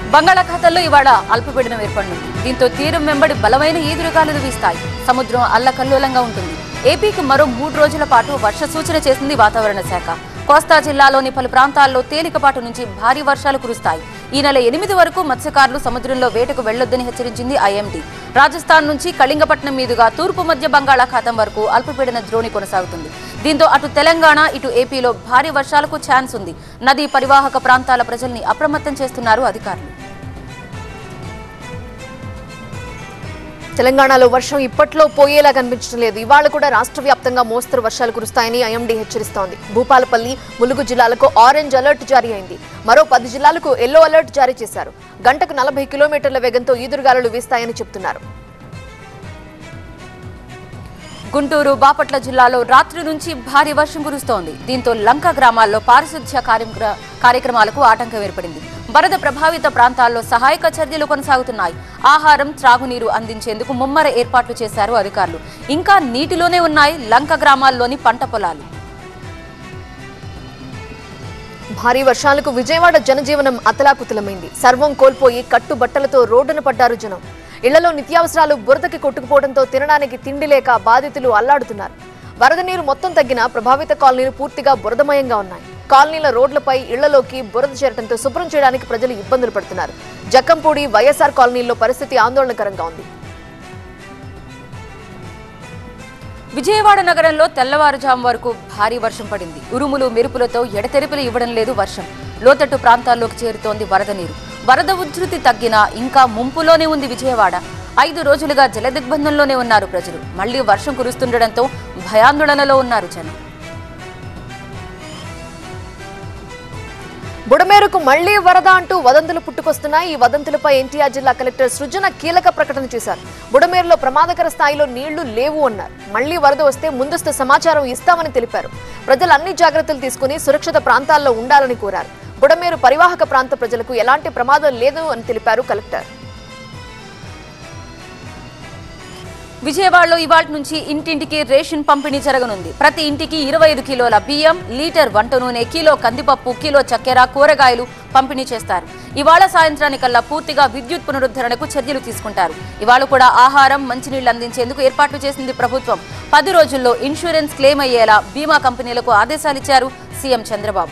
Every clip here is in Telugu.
బంగాళాఖాతంలో ఇవాళ అల్పపీడనం ఏర్పడనుంది దీంతో తీరం వెంబడి బలమైన ఈదురుగాలులు వీస్తాయి సముద్రం అల్లకల్లోలంగా ఉంటుంది ఏపీకి మరో మూడు రోజుల పాటు వర్ష సూచన చేసింది వాతావరణ శాఖ కోస్తా జిల్లాలోని పలు ప్రాంతాల్లో తేలికపాటు నుంచి భారీ వర్షాలు కురుస్తాయి ఈ నెల ఎనిమిది వరకు మత్స్యకారులు సముద్రంలో వేటకు వెళ్లొద్దని హెచ్చరించింది ఐఎండీ రాజస్థాన్ నుంచి కళింగపట్నం మీదుగా తూర్పు మధ్య బంగాళాఖాతం వరకు అల్పపీడన ద్రోణి కొనసాగుతుంది దీంతో అటు తెలంగాణ ఇటు ఏపీలో భారీ వర్షాలకు ఛాన్స్ ఉంది నదీ పరివాహక ప్రాంతాల ప్రజల్ని అప్రమత్తం చేస్తున్నారు అధికారులు తెలంగాణలో వర్షం ఇప్పట్లో పోయేలా కనిపించడం లేదు ఇవాళ కూడా రాష్ట్ర వ్యాప్తంగా మోస్తరు వర్షాలు కురుస్తాయని ఐఎండీ హెచ్చరిస్తోంది భూపాలపల్లి ములుగు జిల్లాలకు ఆరెంజ్ అలర్ట్ జారీ అయింది మరో పది జిల్లాలకు ఎల్లో అలర్ట్ జారీ చేశారు గంటకు నలభై కిలోమీటర్ల వేగంతో ఈదురుగాలులు వీస్తాయని చెప్తున్నారు గుంటూరు బాపట్ల జిల్లాలో రాత్రి నుంచి భారీ వర్షం కురుస్తోంది దీంతో లంక గ్రామాల్లో పారిశుధ్య కార్యక్ర- కార్యక్రమాలకు ఆటంకం ఏర్పడింది వరద ప్రభావిత ప్రాంతాల్లో సహాయక చర్యలు కొనసాగుతున్నాయి ఆహారం త్రాగునీరు అందించేందుకు ముమ్మర ఏర్పాట్లు చేశారు అధికారులు ఇంకా నీటిలోనే ఉన్నాయి లంక గ్రామాల్లోని పంట పొలాలు భారీ వర్షాలకు విజయవాడ జనజీవనం అతలాకుతలమైంది సర్వం కోల్పోయి కట్టుబట్టలతో రోడ్డున పడ్డారు జనం ఇళ్లలో నిత్యావసరాలు బురదకి కొట్టుకుపోవడంతో తినడానికి తిండి లేక బాధితులు అల్లాడుతున్నారు వరద నీరు మొత్తం తగ్గినా ప్రభావిత కాలనీలు పూర్తిగా బురదమయంగా ఉన్నాయి కాలనీల రోడ్లపై ఇళ్లలోకి బురద చేరడంతో శుభ్రం చేయడానికి ప్రజలు ఇబ్బందులు పడుతున్నారు జక్కంపూడి వైఎస్ఆర్ కాలనీల్లో పరిస్థితి ఆందోళనకరంగా ఉంది విజయవాడ నగరంలో తెల్లవారుజాము వరకు భారీ వర్షం పడింది ఉరుములు మెరుపులతో ఎడతెరిపిలు ఇవ్వడం లేదు వర్షం లోతట్టు ప్రాంతాల్లోకి చేరుతోంది వరద నీరు వరద ఉధృతి తగ్గినా ఇంకా ముంపులోనే ఉంది విజయవాడ ఐదు రోజులుగా జలదిగ్బంధంలోనే ఉన్నారు ప్రజలు మళ్లీ వర్షం కురుస్తుండటంతో భయాందోళనలో ఉన్నారు జనం బుడమేరుకు మళ్లీ వరద అంటూ వదంతులు పుట్టుకొస్తున్నాయి ఈ వదంతులపై ఎన్టీఆర్ జిల్లా కలెక్టర్ సృజన కీలక ప్రకటన చేశారు బుడమేరులో ప్రమాదకర స్థాయిలో నీళ్లు లేవు అన్నారు మళ్లీ వరద వస్తే ముందస్తు సమాచారం ఇస్తామని తెలిపారు ప్రజలు అన్ని జాగ్రత్తలు తీసుకుని సురక్షిత ప్రాంతాల్లో ఉండాలని కోరారు బుడమేరు పరివాహక ప్రాంత ప్రజలకు ఎలాంటి ప్రమాదం లేదు అని తెలిపారు కలెక్టర్ విజయవాడలో ఇవాళ నుంచి ఇంటింటికి రేషన్ పంపిణీ జరగనుంది ప్రతి ఇంటికి ఇరవై ఐదు కిలోల బియ్యం లీటర్ వంట నూనె కిలో కందిపప్పు కిలో చక్కెర కూరగాయలు పంపిణీ చేస్తారు ఇవాళ సాయంత్రానికల్లా పూర్తిగా విద్యుత్ పునరుద్ధరణకు చర్యలు తీసుకుంటారు ఇవాళ కూడా ఆహారం మంచినీళ్లు అందించేందుకు ఏర్పాట్లు చేసింది ప్రభుత్వం పది రోజుల్లో ఇన్సూరెన్స్ క్లెయిమ్ అయ్యేలా బీమా కంపెనీలకు ఆదేశాలిచ్చారు సీఎం చంద్రబాబు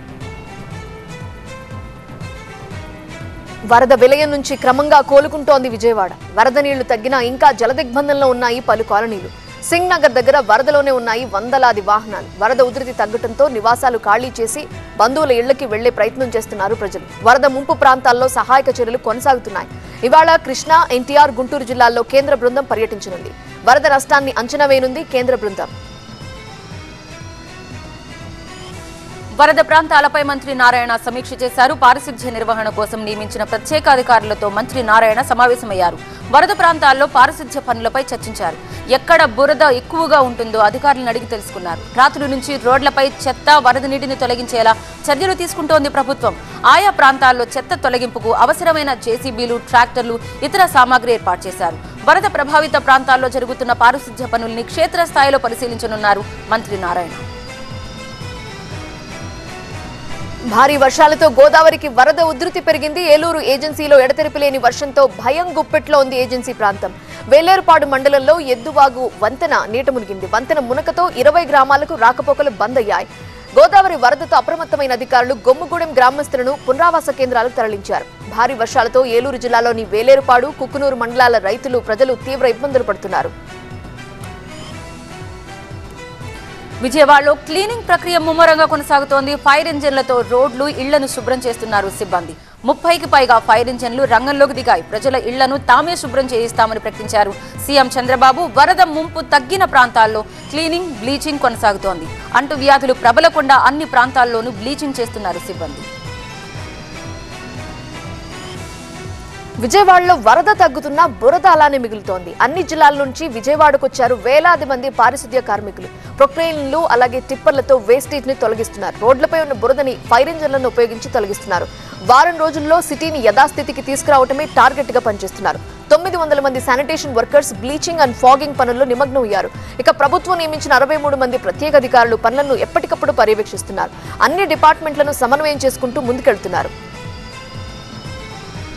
వరద విలయం నుంచి క్రమంగా కోలుకుంటోంది విజయవాడ వరద నీళ్లు తగ్గినా ఇంకా జలదిగ్బంధంలో ఉన్నాయి పలు కాలనీలు సింగ్ నగర్ దగ్గర వరదలోనే ఉన్నాయి వందలాది వాహనాలు వరద ఉధృతి తగ్గటంతో నివాసాలు ఖాళీ చేసి బంధువుల ఇళ్లకి వెళ్లే ప్రయత్నం చేస్తున్నారు ప్రజలు వరద ముంపు ప్రాంతాల్లో సహాయక చర్యలు కొనసాగుతున్నాయి ఇవాళ కృష్ణా ఎన్టీఆర్ గుంటూరు జిల్లాల్లో కేంద్ర బృందం పర్యటించనుంది వరద నష్టాన్ని అంచనా వేయనుంది కేంద్ర బృందం వరద ప్రాంతాలపై మంత్రి నారాయణ సమీక్ష చేశారు పారిశుధ్య నిర్వహణ కోసం నియమించిన ప్రత్యేక అధికారులతో మంత్రి నారాయణ సమావేశమయ్యారు వరద ప్రాంతాల్లో పారిశుధ్య పనులపై చర్చించారు ఎక్కడ బురద ఎక్కువగా ఉంటుందో అధికారులను అడిగి తెలుసుకున్నారు రాత్రి నుంచి రోడ్లపై చెత్త వరద నీటిని తొలగించేలా చర్యలు తీసుకుంటోంది ప్రభుత్వం ఆయా ప్రాంతాల్లో చెత్త తొలగింపుకు అవసరమైన జేసీబీలు ట్రాక్టర్లు ఇతర సామాగ్రి ఏర్పాటు చేశారు వరద ప్రభావిత ప్రాంతాల్లో జరుగుతున్న పారిశుధ్య పనుల్ని క్షేత్రస్థాయిలో పరిశీలించనున్నారు మంత్రి నారాయణ భారీ వర్షాలతో గోదావరికి వరద ఉధృతి పెరిగింది ఏలూరు ఏజెన్సీలో ఎడతెరిపి లేని వర్షంతో భయం గుప్పెట్లో ఉంది ఏజెన్సీ ప్రాంతం వేలేరుపాడు మండలంలో ఎద్దువాగు వంతెన నీట మునిగింది వంతెన మునకతో ఇరవై గ్రామాలకు రాకపోకలు బంద్ అయ్యాయి గోదావరి వరదతో అప్రమత్తమైన అధికారులు గొమ్ముగూడెం గ్రామస్తులను పునరావాస కేంద్రాలకు తరలించారు భారీ వర్షాలతో ఏలూరు జిల్లాలోని వేలేరుపాడు కుక్కునూరు మండలాల రైతులు ప్రజలు తీవ్ర ఇబ్బందులు పడుతున్నారు విజయవాడలో క్లీనింగ్ ప్రక్రియ ముమ్మరంగా కొనసాగుతోంది ఫైర్ ఇంజన్లతో రోడ్లు ఇళ్లను శుభ్రం చేస్తున్నారు సిబ్బంది ముప్పైకి పైగా ఫైర్ ఇంజన్లు రంగంలోకి దిగాయి ప్రజల ఇళ్లను తామే శుభ్రం చేయిస్తామని ప్రకటించారు సీఎం చంద్రబాబు వరద ముంపు తగ్గిన ప్రాంతాల్లో క్లీనింగ్ బ్లీచింగ్ కొనసాగుతోంది అంటు వ్యాధులు ప్రబలకుండా అన్ని ప్రాంతాల్లోనూ బ్లీచింగ్ చేస్తున్నారు సిబ్బంది విజయవాడలో వరద తగ్గుతున్నా బురద అలానే మిగులుతోంది అన్ని జిల్లాల నుంచి విజయవాడకు వచ్చారు వేలాది మంది పారిశుద్ధ్య కార్మికులు ప్రొక్లైన్లు అలాగే టిప్పర్లతో వేస్టేజ్ ని తొలగిస్తున్నారు రోడ్లపై ఉన్న బురదని ఫైర్ ఇంజన్లను ఉపయోగించి తొలగిస్తున్నారు వారం రోజుల్లో సిటీని యథాస్థితికి తీసుకురావటమే టార్గెట్ గా పనిచేస్తున్నారు తొమ్మిది వందల మంది sanitation workers bleaching and fogging పనుల్లో నిమగ్నం అయ్యారు ఇక ప్రభుత్వం నియమించిన అరవై మూడు మంది ప్రత్యేక అధికారులు పనులను ఎప్పటికప్పుడు పర్యవేక్షిస్తున్నారు అన్ని డిపార్ట్మెంట్లను సమన్వయం చేసుకుంటూ ముందుకెళ్తున్నారు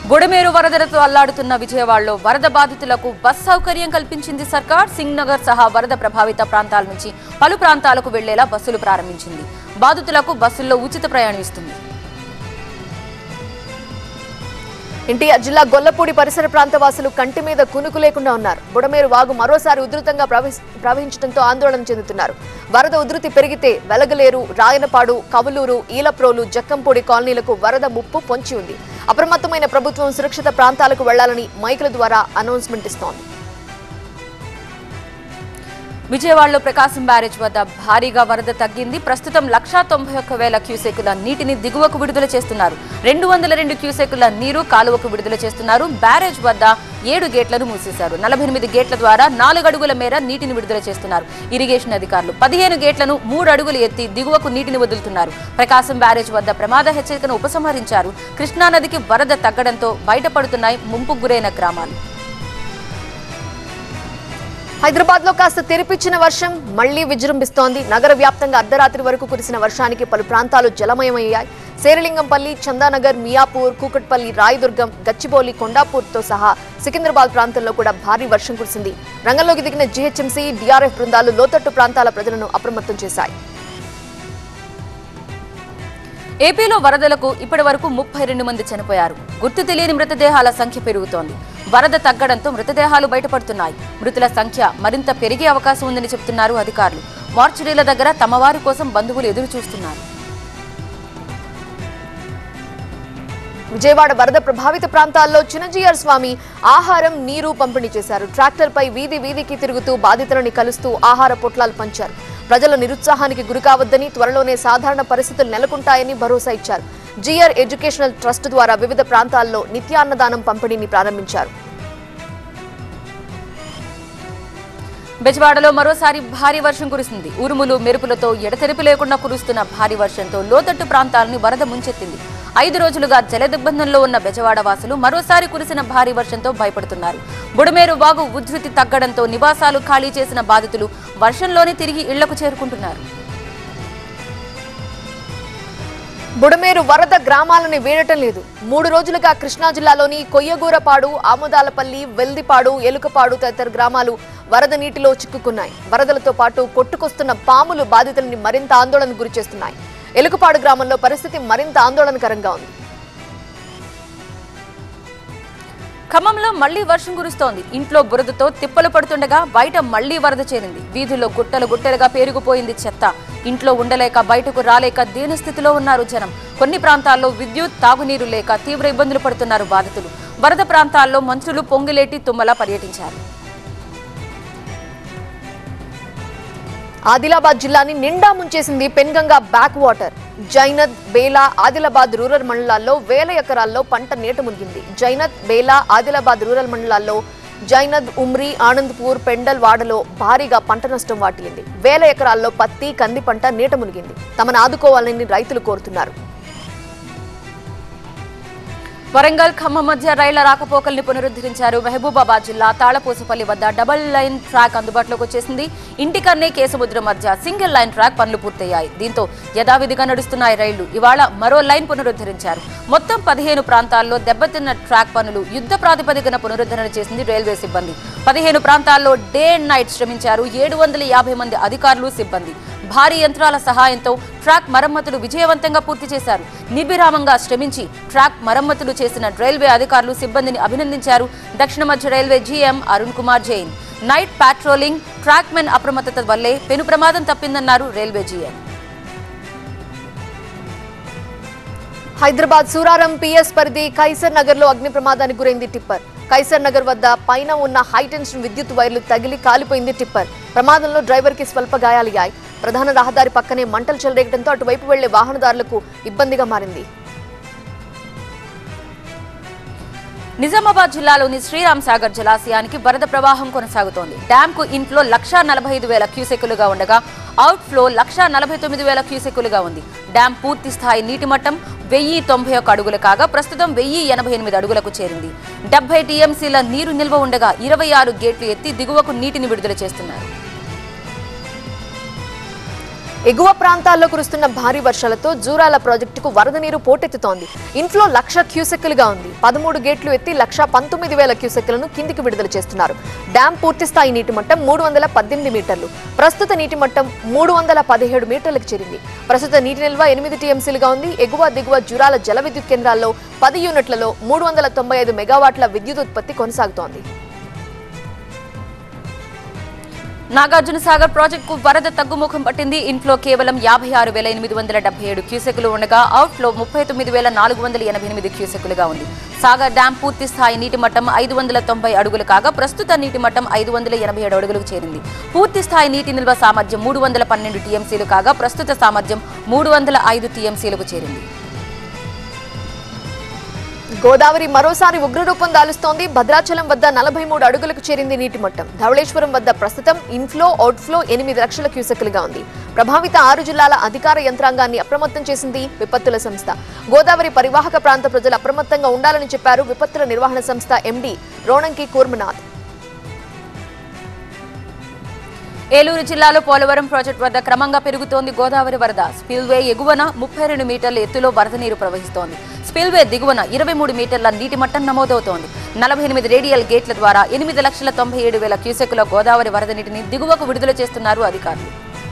బుడమేరు వరదలతో అల్లాడుతున్న విజయవాడలో వరద బాధితులకు బస్ సౌకర్యం కల్పించింది సర్కార్ సింగ్ నగర్ సహా వరద ప్రభావిత ప్రాంతాల నుంచి పలు ప్రాంతాలకు వెళ్లేలా బస్సులు ప్రారంభించింది బాధితులకు బస్సుల్లో ఉచిత ప్రయాణం ఇస్తుంది ఎన్టీఆర్ జిల్లా గొల్లపూడి పరిసర ప్రాంత వాసులు కంటి మీద కునుకు లేకుండా ఉన్నారు బుడమేరు వాగు మరోసారి ఉధృతంగా ప్రవహి- ప్రవహించడంతో ఆందోళన చెందుతున్నారు వరద ఉధృతి పెరిగితే వెలగలేరు రాయనపాడు కవులూరు ఈలప్రోలు జక్కంపూడి కాలనీలకు వరద ముప్పు పొంచి ఉంది అప్రమత్తమైన ప్రభుత్వం సురక్షిత ప్రాంతాలకు వెళ్లాలని మైకుల ద్వారా అనౌన్స్మెంట్ ఇస్తోంది విజయవాడలో ప్రకాశం బ్యారేజ్ వద్ద భారీగా వరద తగ్గింది ప్రస్తుతం లక్షా తొంభై ఒక్క వేల క్యూసెక్కుల నీటిని దిగువకు విడుదల చేస్తున్నారు రెండు వందల రెండు క్యూసెక్కుల నీరు కాలువకు విడుదల చేస్తున్నారు బ్యారేజ్ వద్ద ఏడు గేట్లను మూసేశారు నలభై ఎనిమిది గేట్ల ద్వారా నాలుగు అడుగుల మేర నీటిని విడుదల చేస్తున్నారు ఇరిగేషన్ అధికారులు పదిహేను గేట్లను మూడు అడుగులు ఎత్తి దిగువకు నీటిని వదులుతున్నారు ప్రకాశం బ్యారేజ్ వద్ద ప్రమాద హెచ్చరికను ఉపసంహరించారు కృష్ణానదికి వరద తగ్గడంతో బయటపడుతున్నాయి ముంపుకు గురైన గ్రామాలు హైదరాబాద్ లో కాస్త తెరిపిచ్చిన వర్షం మళ్లీ విజృంభిస్తోంది నగర వ్యాప్తంగా అర్ధరాత్రి వరకు కురిసిన వర్షానికి పలు ప్రాంతాలు జలమయమయ్యాయి శేరలింగంపల్లి చందానగర్ మియాపూర్ కూకట్పల్లి రాయదుర్గం గచ్చిబౌలి కొండాపూర్తో సహా సికింద్రాబాద్ ప్రాంతంలో కూడా భారీ వర్షం కురిసింది రంగంలోకి దిగిన జీహెచ్ఎంసీ డీఆర్ఎఫ్ బృందాలు లోతట్టు ప్రాంతాల ప్రజలను అప్రమత్తం చేశాయి ఏపీలో వరదలకు ఇప్పటి వరకు ముప్పై రెండు మంది చనిపోయారు గుర్తు తెలియని మృతదేహాల సంఖ్య పెరుగుతోంది వరద తగ్గడంతో మృతదేహాలు బయటపడుతున్నాయి మృతుల సంఖ్య మరింత పెరిగే అవకాశం ఉందని చెబుతున్నారు అధికారులు మార్చురీల దగ్గర తమ వారి కోసం బంధువులు ఎదురు చూస్తున్నారు విజయవాడ వరద ప్రభావిత ప్రాంతాల్లో చిన్నజీఆర్ స్వామి ఆహారం నీరు పంపిణీ చేశారు ట్రాక్టర్పై వీధి వీధికి తిరుగుతూ బాధితులని కలుస్తూ ఆహార పొట్లాలు పంచారు ప్రజలు నిరుత్సాహానికి గురికావద్దని త్వరలోనే సాధారణ పరిస్థితులు నెలకొంటాయని భరోసా ఇచ్చారు జిఆర్ ఎడ్యుకేషనల్ ట్రస్ట్ ద్వారా వివిధ ప్రాంతాల్లో నిత్యాన్నదానం పంపిణీని ప్రారంభించారు బెజవాడలో మరోసారి భారీ వర్షం కురిసింది ఉరుములు మెరుపులతో ఎడతెరిపి లేకుండా కురుస్తున్న భారీ వర్షంతో లోతట్టు ప్రాంతాలని వరద ముంచెత్తింది ఐదు రోజులుగా జలదిగ్బంధంలో ఉన్న బెజవాడ వాసులు మరోసారి కురిసిన భారీ వర్షంతో భయపడుతున్నారు బుడమేరు వాగు ఉధృతి తగ్గడంతో నివాసాలు ఖాళీ చేసిన బాధితులు వర్షంలోనే తిరిగి ఇళ్లకు చేరుకుంటున్నారు బుడమేరు వరద గ్రామాలని వీడటం లేదు మూడు రోజులుగా కృష్ణా జిల్లాలోని కొయ్యగూరపాడు ఆముదాలపల్లి వెల్దిపాడు ఎలుకపాడు తదితర గ్రామాలు వరద నీటిలో చిక్కుకున్నాయి వరదలతో పాటు కొట్టుకొస్తున్న పాములు బాధితులని మరింత ఆందోళనకు గురిచేస్తున్నాయి ఎలుకపాడు గ్రామంలో పరిస్థితి మరింత ఆందోళనకరంగా ఉంది ఖమ్మంలో మళ్లీ వర్షం కురుస్తోంది ఇంట్లో బురదతో తిప్పలు పడుతుండగా బయట మళ్లీ వరద చేరింది వీధుల్లో గుట్టలు గుట్టలుగా పేరుకుపోయింది చెత్త ఇంట్లో ఉండలేక బయటకు రాలేక దీనస్థితిలో ఉన్నారు జనం కొన్ని ప్రాంతాల్లో విద్యుత్ తాగునీరు లేక తీవ్ర ఇబ్బందులు పడుతున్నారు బాధితులు వరద ప్రాంతాల్లో మంత్రులు పొంగిలేటి తుమ్మల పర్యటించారు ఆదిలాబాద్ జిల్లాని నిండా ముంచేసింది Penganga back water Jainad Bela Adilabad rural మండలాల్లో వేల ఎకరాల్లో పంట నీట మునిగింది జైనద్ బేలా ఆదిలాబాద్ రూరల్ మండలాల్లో జైనద్ ఉమ్రి ఆనంద్పూర్ పెండల్ వాడలో భారీగా పంట నష్టం వాటిల్లింది వేల ఎకరాల్లో పత్తి కంది పంట నీట మునిగింది తమను ఆదుకోవాలని రైతులు కోరుతున్నారు వరంగల్ ఖమ్మం మధ్య రైళ్ల రాకపోకల్ని పునరుద్ధరించారు మహబూబాబాద్ జిల్లా తాళపూసపల్లి వద్ద డబుల్ లైన్ ట్రాక్ అందుబాటులోకి వచ్చేసింది ఇంటికన్నే కేసముద్రం మధ్య సింగిల్ లైన్ ట్రాక్ పనులు పూర్తయ్యాయి దీంతో యథావిధిగా నడుస్తున్నాయి రైళ్లు ఇవాళ మరో లైన్ పునరుద్ధరించారు మొత్తం పదిహేను ప్రాంతాల్లో దెబ్బతిన్న ట్రాక్ పనులు యుద్ధ ప్రాతిపదికన పునరుద్ధరణ చేసింది రైల్వే సిబ్బంది పదిహేను ప్రాంతాల్లో డే అండ్ నైట్ శ్రమించారు ఏడు వందల యాభై మంది అధికారులు సిబ్బంది భారీ యంత్రాల సహాయంతో ట్రాక్ మరమ్మతులు విజయవంతంగా పూర్తి చేశారు నిర్విరామంగా శ్రమించి ట్రాక్ మరమ్మతులు చేసిన రైల్వే అధికారులు సిబ్బందిని అభినందించారు దక్షిణ మధ్య railway GM Arun Kumar Jain night patrolling track men అప్రమత్తత వల్లే పెను ప్రమాదం తప్పిందన్నారు railway GM Hyderabad Suraram PS పరిధి కైసర్ నగర్ లో అగ్ని ప్రమాదానికి గురైంది టిప్పర్ కైసర్ నగర్ వద్ద పైన ఉన్న హైటెన్షన్ విద్యుత్ వైర్లు తగిలి కాలిపోయింది టిప్పర్ ప్రమాదంలో డ్రైవర్ కి స్వల్ప గాయాలయ్యాయి ప్రధాన రహదారి పక్కనే మంటలు చెలరేగడంతో అటువైపు వెళ్లే వాహనదారులకు ఇబ్బందిగా మారింది నిజామాబాద్ జిల్లాలోని శ్రీరామ్ సాగర్ జలాశయానికి వరద ప్రవాహం కొనసాగుతోంది డ్యాంకు ఇన్ఫ్లో లక్షా నలభై ఐదు వేల క్యూసెక్కులుగా ఉండగా అవుట్ ఫ్లో లక్షా నలభై తొమ్మిది వేల క్యూసెక్కులుగా ఉంది డ్యాం పూర్తి స్థాయి నీటి మట్టం వెయ్యి తొంభై ఒక్క అడుగులు కాగా ప్రస్తుతం వెయ్యి ఎనభై ఎనిమిది అడుగులకు చేరింది డెబ్బై టీఎంసీల నీరు నిల్వ ఉండగా ఇరవై ఆరు గేట్లు ఎత్తి దిగువకు నీటిని విడుదల చేస్తున్నారు ఎగువ ప్రాంతాల్లో కురుస్తున్న భారీ వర్షాలతో జూరాల ప్రాజెక్టుకు వరద నీరు పోటెత్తుతోంది ఇన్ఫ్లో లక్ష క్యూసెక్కులుగా ఉంది పదమూడు గేట్లు ఎత్తి లక్ష పంతొమ్మిది వేల క్యూసెక్కులను కిందికి విడుదల చేస్తున్నారు డ్యాం పూర్తి స్థాయి నీటి మట్టం మూడు వందల పద్దెనిమిది మీటర్లు ప్రస్తుత నీటి మట్టం మూడు వందల పదిహేడు మీటర్లకు చేరింది ప్రస్తుత నీటి నిల్వ ఎనిమిది టీఎంసీలుగా ఉంది ఎగువ దిగువ జురాల జల విద్యుత్ కేంద్రాల్లో పది యూనిట్లలో మూడు వందల తొంభై ఐదు మెగావాట్ల విద్యుత్ ఉత్పత్తి కొనసాగుతోంది నాగార్జున సాగర్ ప్రాజెక్టుకు వరద తగ్గుముఖం పట్టింది ఇన్ఫ్లో కేవలం యాభై ఆరు వేల ఎనిమిది వందల డెబ్బై ఏడు క్యూసెకులు ఉండగా అవుట్ఫ్లో ముప్పై తొమ్మిది వేల నాలుగు వందల ఎనభై ఎనిమిది క్యూసెకులుగా ఉంది సాగర్ డ్యాం పూర్తి స్థాయి నీటి మట్టం ఐదు వందల తొంభై అడుగులు కాగా ప్రస్తుత నీటి మట్టం ఐదు వందల ఎనభై ఏడు అడుగులకు చేరింది పూర్తి స్థాయి నీటి నిల్వ సామర్థ్యం మూడు వందల పన్నెండు టీఎంసీలు కాగా ప్రస్తుత సామర్థ్యం మూడు వందల ఐదు టీఎంసీలకు చేరింది గోదావరి మరోసారి ఉగ్రరూపం దాలుస్తోంది భద్రాచలం వద్ద నలభై మూడు అడుగులకు చేరింది నీటి మట్టం ధవళేశ్వరం వద్ద ప్రస్తుతం ఇన్ఫ్లో అవుట్ఫ్లో ఎనిమిది లక్షల క్యూసెక్కులుగా ఉంది ప్రభావిత ఆరు జిల్లాల అధికార యంత్రాంగాన్ని అప్రమత్తం చేసింది విపత్తుల సంస్థ గోదావరి పరివాహక ప్రాంత ప్రజలు అప్రమత్తంగా ఉండాలని చెప్పారు విపత్తుల నిర్వహణ సంస్థ ఎండీ రోణంకి కూర్మనాథ్ ఏలూరు జిల్లాలో పోలవరం ప్రాజెక్టు వద్ద క్రమంగా పెరుగుతోంది గోదావరి వరద స్పిల్వే ఎగువన ముప్పై రెండు మీటర్ల ఎత్తులో వరద నీరు ప్రవహిస్తోంది స్పిల్వే దిగువన ఇరవై మూడు మీటర్ల నీటి మట్టం నమోదవుతోంది నలభై ఎనిమిది రేడియల్ గేట్ల ద్వారా ఎనిమిది లక్షల తొంభై ఏడు వేల క్యూసెక్కుల గోదావరి వరద నీటిని దిగువకు విడుదల చేస్తున్నారు అధికారులు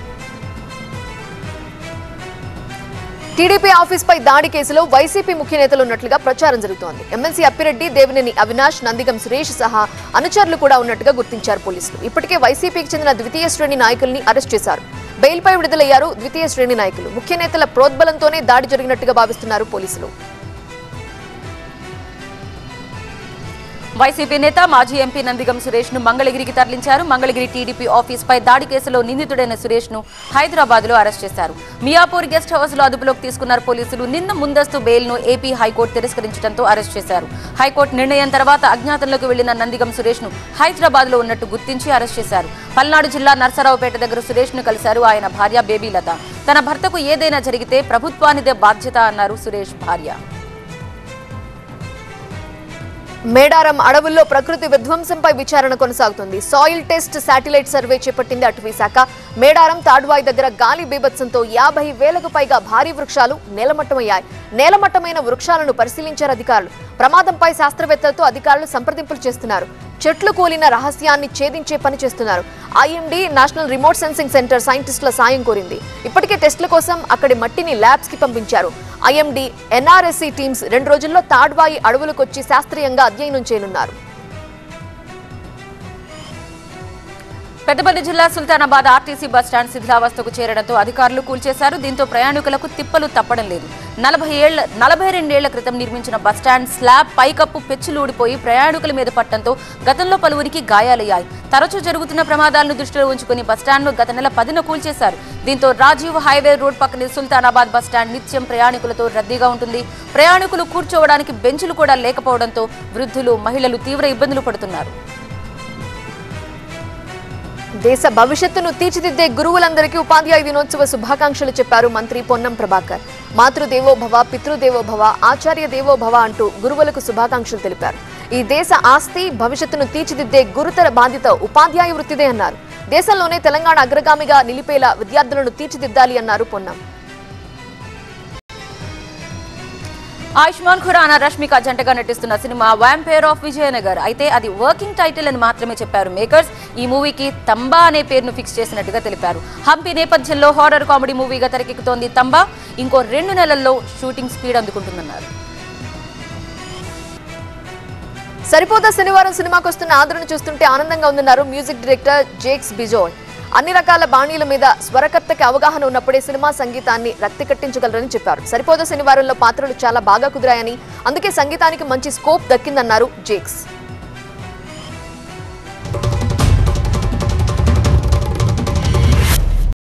టీడీపీ ఆఫీస్ పై దాడి కేసులో వైసీపీ ముఖ్య నేతలు ఉన్నట్లుగా ప్రచారం జరుగుతోంది ఎమ్మెల్సీ అప్పిరెడ్డి దేవినేని అవినాష్ నందిగం సురేష్ సహా అనుచరులు కూడా ఉన్నట్టుగా గుర్తించారు పోలీసులు ఇప్పటికే వైసీపీకి చెందిన ద్వితీయ శ్రేణి నాయకుల్ని అరెస్ట్ చేశారు బెయిల్పై విడుదలయ్యారు ద్వితీయ శ్రేణి నాయకులు ముఖ్య నేతల ప్రోద్బలంతోనే దాడి జరిగినట్టుగా భావిస్తున్నారు పోలీసులు వైసీపీ నేత మాజీ ఎంపీ నందిగం సురేష్ ను మంగళగిరికి తరలించారు మంగళగిరి టీడీపీ ఆఫీస్ పై దాడి కేసులో నిందితుడైన సురేష్ ను హైదరాబాద్ లో అరెస్ట్ చేశారు మియాపూర్ గెస్ట్ హౌస్ లో అదుపులోకి తీసుకున్నారు పోలీసులు నిన్న ముందస్తు బెయిల్ ను ఏపీ హైకోర్టు తిరస్కరించడంతో అరెస్ట్ చేశారు హైకోర్టు నిర్ణయం తర్వాత అజ్ఞాతంలోకి వెళ్లిన నందిగం సురేష్ ను హైదరాబాద్ లో ఉన్నట్టు గుర్తించి అరెస్ట్ చేశారు పల్నాడు జిల్లా నర్సరావుపేట దగ్గర సురేష్ ను కలిశారు ఆయన భార్య బేబీలత తన భర్తకు ఏదైనా జరిగితే ప్రభుత్వానిదే బాధ్యత అన్నారు సురేష్ భార్య మేడారం అడవుల్లో ప్రకృతి విధ్వంసంపై విచారణ కొనసాగుతుంది సాయిల్ టెస్ట్ శాటిలైట్ సర్వే చేపట్టింది అటవీ శాఖ మేడారం తాడ్వాయి దగ్గర గాలి బీభత్సంతో యాభై వేలకు పైగా భారీ వృక్షాలు నేలమట్టమయ్యాయి నేలమట్టమైన వృక్షాలను పరిశీలించారు అధికారులు ప్రమాదంపై శాస్త్రవేత్తలతో అధికారులు సంప్రదింపులు చేస్తున్నారు చెట్లు కూలిన రహస్యాన్ని ఛేదించే పని చేస్తున్నారు IMD national remote sensing centre సైంటిస్టుల సాయం కోరింది ఇప్పటికే టెస్టుల కోసం అక్కడి మట్టిని ల్యాబ్స్ కి పంపించారు ఐఎండీ ఎన్ఆర్ఎస్సి టీమ్స్ రెండు రోజుల్లో తాడ్వాయి అడవులకొచ్చి శాస్త్రీయంగా అధ్యయనం చేయనున్నారు పెద్దపల్లి జిల్లా సుల్తానాబాద్ ఆర్టీసీ బస్టాండ్ శిథిలావస్థకు చేరడంతో అధికారులు కూల్చేశారు దీంతో ప్రయాణికులకు తిప్పలు తప్పడం లేదు నలభై ఏళ్ల నలభై రెండేళ్ల క్రితం నిర్మించిన బస్టాండ్ స్లాబ్ పైకప్పు పెచ్చులు ఊడిపోయి ప్రయాణికుల మీద పట్టడంతో గతంలో పలువురికి గాయాలయ్యాయి తరచూ జరుగుతున్న ప్రమాదాలను దృష్టిలో ఉంచుకుని బస్టాండ్ను గత నెల పదిన కూల్చేశారు దీంతో రాజీవ్ హైవే రోడ్ పక్కనే సుల్తానాబాద్ బస్టాండ్ నిత్యం ప్రయాణికులతో రద్దీగా ఉంటుంది ప్రయాణికులు కూర్చోవడానికి బెంచులు కూడా లేకపోవడంతో వృద్ధులు మహిళలు తీవ్ర ఇబ్బందులు పడుతున్నారు దేశ భవిష్యత్తును తీర్చిదిద్దే గురువులందరికీ ఉపాధ్యాయ దినోత్సవ శుభాకాంక్షలు చెప్పారు మంత్రి పొన్నం ప్రభాకర్ మాతృదేవోభవ పితృదేవోభవ ఆచార్య దేవోభవ అంటూ గురువులకు శుభాకాంక్షలు తెలిపారు ఈ దేశ ఆస్తి భవిష్యత్తును తీర్చిదిద్దే గురుతర బాధ్యత ఉపాధ్యాయ వృత్తిదే అన్నారు దేశంలోనే తెలంగాణ అగ్రగామిగా నిలిపేలా విద్యార్థులను తీర్చిదిద్దాలి అన్నారు పొన్నం ఆయుష్మాన్ ఖురానా రష్మిక జంటగా నటిస్తున్న సినిమా వ్యాంపైర్ ఆఫ్ విజయనగర్ అయితే అది వర్కింగ్ టైటిల్ అని మాత్రమే చెప్పారు మేకర్స్ ఈ మూవీకి తంబా అనే పేరును ఫిక్స్ చేసినట్టుగా తెలిపారు హంపి నేపథ్యంలో హారర్ కామెడీ మూవీగా తెరకెక్కుతోంది తంబా ఇంకో రెండు నెలల్లో షూటింగ్ స్పీడ్ అందుకుంటుందన్నారు సరిపోతా శనివారం సినిమాకు వస్తున్న ఆదరణ చూస్తుంటే ఆనందంగా ఉందన్నారు మ్యూజిక్ డైరెక్టర్ జేక్స్ బిజోయ్ అన్ని రకాల బాణీల మీద స్వరకర్తకి అవగాహన ఉన్నప్పుడే సినిమా సంగీతాన్ని రక్తి కట్టించగలరని చెప్పారు సరిపోదా శనివారంలో పాత్రలు చాలా బాగా కుదిరాయని అందుకే సంగీతానికి మంచి స్కోప్ దక్కిందన్నారు జేక్స్